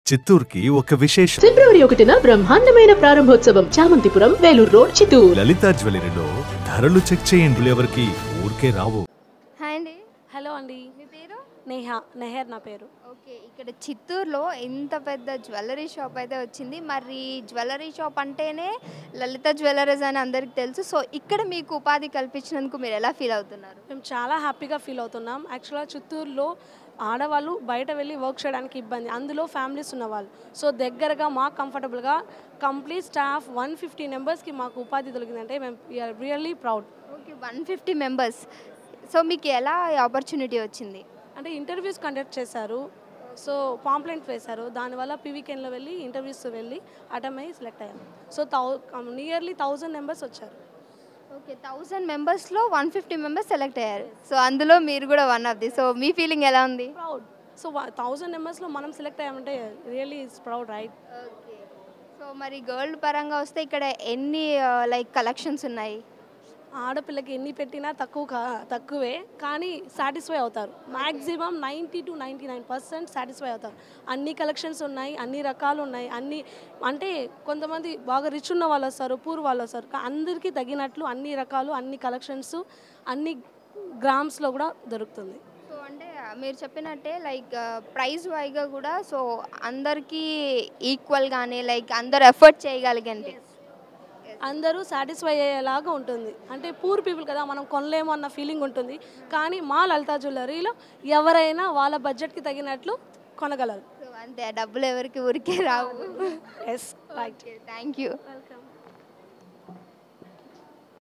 చిత్తూరుకి ఒక విశేషం ఫిబ్రవరి ఒకటిన బ్రహ్మాండమైన ప్రారంభోత్సవం చామంతిపురం వేలూరు రోడ్ చిత్తూరు లలితా జ్యువెలరీలో ధరలు చెక్ చేయండి ఎవరికి ఊరికే రావు హాయ్ అండి హలో అండి మీ పేరు నేహ నెహర్ నా పేరు ఓకే ఇక్కడ చిత్తూరులో ఇంత పెద్ద జ్యువెలరీ షాప్ అయితే వచ్చింది మరి జ్యువెలరీ షాప్ అంటేనే లలిత జ్యువెలరీస్ అని అందరికి తెలుసు సో ఇక్కడ మీకు ఉపాధి కల్పించినందుకు మీరు ఎలా ఫీల్ అవుతున్నారు మేము చాలా హ్యాపీగా ఫీల్ అవుతున్నాం యాక్చువల్గా చిత్తూరులో ఆడవాళ్ళు బయట వెళ్ళి వర్క్ చేయడానికి ఇబ్బంది అందులో ఫ్యామిలీస్ ఉన్నవాళ్ళు సో దగ్గరగా మాకు కంఫర్టబుల్గా కంప్లీట్ స్టాఫ్ వన్ ఫిఫ్టీ మెంబర్స్కి మాకు ఉపాధి దొరికిందంటే మేము really proud okay one fifty members so మీకు ఎలా ఆపర్చునిటీ వచ్చింది అంటే ఇంటర్వ్యూస్ కండక్ట్ చేశారు సో పాంప్లెంట్ వేశారు దానివల్ల పీవీకెన్లో వెళ్ళి ఇంటర్వ్యూస్ వెళ్ళి అటెండ్ అయ్యి సెలెక్ట్ అయ్యాం సో థౌ నియర్లీ థౌజండ్ మెంబర్స్ వచ్చారు ఓకే థౌజండ్ మెంబర్స్లో వన్ ఫిఫ్టీ మెంబర్స్ సెలెక్ట్ అయ్యారు సో అందులో మీరు కూడా వన్ ఆఫ్ ది సో మీ ఫీలింగ్ ఎలా ఉంది ప్రౌడ్ సో థౌజండ్ మెంబర్స్లో మనం సెలెక్ట్ అయ్యామంటే really is proud right okay so మరి గర్ల్ పరంగా వస్తే ఇక్కడ ఎన్ని లైక్ కలెక్షన్స్ ఉన్నాయి ఆడపిల్లకి ఎన్ని పెట్టినా తక్కువ కా- తక్కువే కానీ సాటిస్ఫై అవుతారు maximum ninety to ninety nine percent satisfy అవుతారు అన్ని కలెక్షన్స్ ఉన్నాయి అన్ని రకాలు ఉన్నాయి అన్ని అంటే కొంతమంది బాగా రిచ్ ఉన్న వాళ్ళు వస్తారు పూర్ వాళ్ళు వస్తారు కా- అందరికీ తగినట్లు అన్ని రకాలు అన్ని కలెక్షన్స్ అన్ని గ్రామ్స్లో కూడా దొరుకుతుంది సో అంటే మీరు చెప్పినట్టే లైక్ ప్రైస్ వైగా కూడా సో అందరికీ ఈక్వల్గానే లైక్ అందరు ఎఫర్ట్ చేయగలిగండి అందరూ సాటిస్ఫై అయ్యేలాగా ఉంటుంది అంటే పూర్ పీపుల్ కదా మనం కొనలేము అన్న ఫీలింగ్ ఉంటుంది కానీ మా లలితా జ్యువెలరీలో ఎవరైనా వాళ్ళ బడ్జెట్కి తగినట్లు కొనగలరు సో అంతే డబ్బులు ఎవరికి ఊరికే రావు yes right thank you welcome